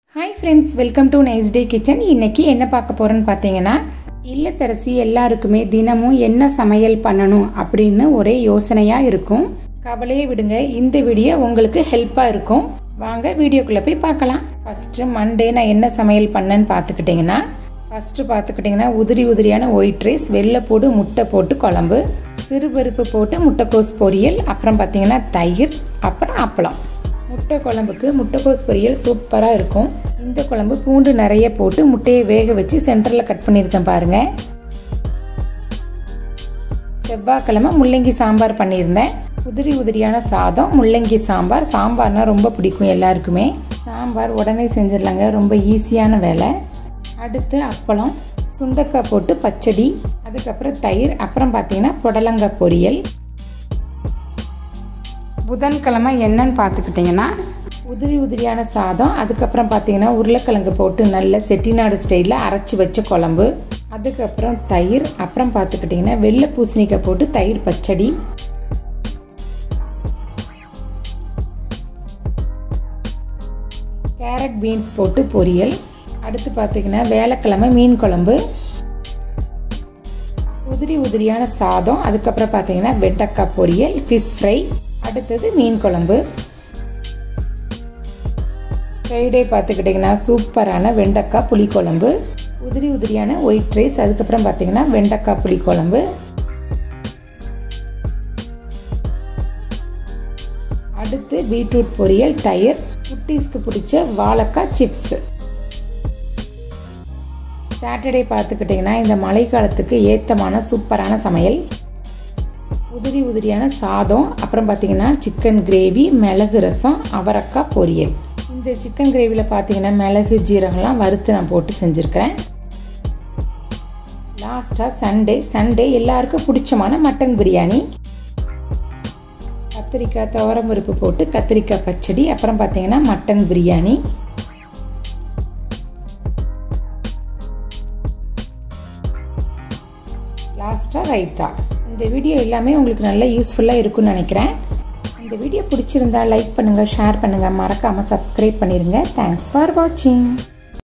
hi friends welcome to Nice Day Kitchen இன்னைக்கு என்ன பார்க்க போகிறோன்னு பார்த்தீங்கன்னா இல்லத்தரசி எல்லாருக்குமே தினமும் என்ன சமையல் பண்ணணும் அப்படின்னு ஒரே யோசனையாக இருக்கும் கவலையே விடுங்க இந்த வீடியோ உங்களுக்கு ஹெல்ப்பாக இருக்கும் வாங்க வீடியோக்குள்ளே போய் பார்க்கலாம் ஃபஸ்ட்டு மண்டே நான் என்ன சமையல் பண்ணேன்னு பார்த்துக்கிட்டிங்கன்னா ஃபஸ்ட்டு பார்த்துக்கிட்டிங்கன்னா உதிரி உதிரியான ஒயிட் ரைஸ் வெள்ளைப்பூடு முட்டை போட்டு குழம்பு சிறுபருப்பு போட்டு முட்டைக்கோஸ் பொரியல் அப்புறம் பார்த்தீங்கன்னா தயிர் அப்புறம் அப்பளம் முட்டை குழம்புக்கு முட்டைக்கோஸ் பொரியல் சூப்பராக இருக்கும் இந்த குழம்பு பூண்டு நிறைய போட்டு முட்டையை வேக வச்சு சென்டரில் கட் பண்ணியிருக்கேன் பாருங்கள் செவ்வாய்க்கிழமை முள்ளங்கி சாம்பார் பண்ணியிருந்தேன் உதிரி உதிரியான சாதம் முள்ளங்கி சாம்பார் சாம்பார்னால் ரொம்ப பிடிக்கும் எல்லாருக்குமே சாம்பார் உடனே செஞ்சிடலாங்க ரொம்ப ஈஸியான வேலை அடுத்து அப்பளம் சுண்டக்காய் போட்டு பச்சடி அதுக்கப்புறம் தயிர் அப்புறம் பார்த்தீங்கன்னா புடலங்காய் பொரியல் புதன்கிழமை என்னன்னு பார்த்துக்கிட்டிங்கன்னா உதிரி உதிரியான சாதம் அதுக்கப்புறம் பார்த்தீங்கன்னா உருளைக்கிழங்கு போட்டு நல்ல செட்டிநாடு ஸ்டைலில் அரைச்சி வச்ச குழம்பு அதுக்கப்புறம் தயிர் அப்புறம் பார்த்துக்கிட்டிங்கன்னா வெள்ளை பூசணிக்காய் போட்டு தயிர் பச்சடி கேரட் பீன்ஸ் போட்டு பொரியல் அடுத்து பார்த்திங்கன்னா வேலைக்கிழமை மீன் குழம்பு உதிரி உதிரியான சாதம் அதுக்கப்புறம் பார்த்தீங்கன்னா வெண்டைக்காய் பொரியல் ஃபிஷ் ஃப்ரை அடுத்தது மீன் குழம்பு ஃப்ரைடே பார்த்துக்கிட்டிங்கன்னா சூப்பரான வெண்டைக்காய் புளிக்குழம்பு உதிரி உதிரியான ஒயிட் ரைஸ் அதுக்கப்புறம் பார்த்தீங்கன்னா வெண்டைக்காய் புளிக்குழம்பு அடுத்து பீட்ரூட் பொரியல் தயிர் குட்டீஸ்க்கு பிடிச்ச வாழைக்காய் சிப்ஸு சாட்டர்டே பார்த்துக்கிட்டிங்கன்னா இந்த மழைக்காலத்துக்கு ஏத்தமான சூப்பரான சமையல் உதிரி உதிரியான சாதம் அப்புறம் பார்த்தீங்கன்னா சிக்கன் கிரேவி மிளகு ரசம் அவரக்காய் பொரியல் இந்த சிக்கன் கிரேவியில் பார்த்தீங்கன்னா மிளகு ஜீரகம்லாம் வறுத்து நான் போட்டு செஞ்சுருக்கிறேன் லாஸ்ட்டாக சண்டே சண்டே எல்லாருக்கும் பிடிச்சமான மட்டன் பிரியாணி கத்திரிக்காய் துவரம் பருப்பு போட்டு கத்திரிக்காய் பச்சடி அப்புறம் பார்த்தீங்கன்னா மட்டன் பிரியாணி லாஸ்ட்டாக ரைத்தா இந்த வீடியோ எல்லாமே உங்களுக்கு நல்லா யூஸ்ஃபுல்லாக இருக்கும்னு நினைக்கிறேன் இந்த வீடியோ பிடிச்சிருந்தா லைக் பண்ணுங்கள் ஷேர் பண்ணுங்கள் மறக்காமல் சப்ஸ்கிரைப் பண்ணிடுங்க தேங்க்ஸ் ஃபார் வாட்சிங்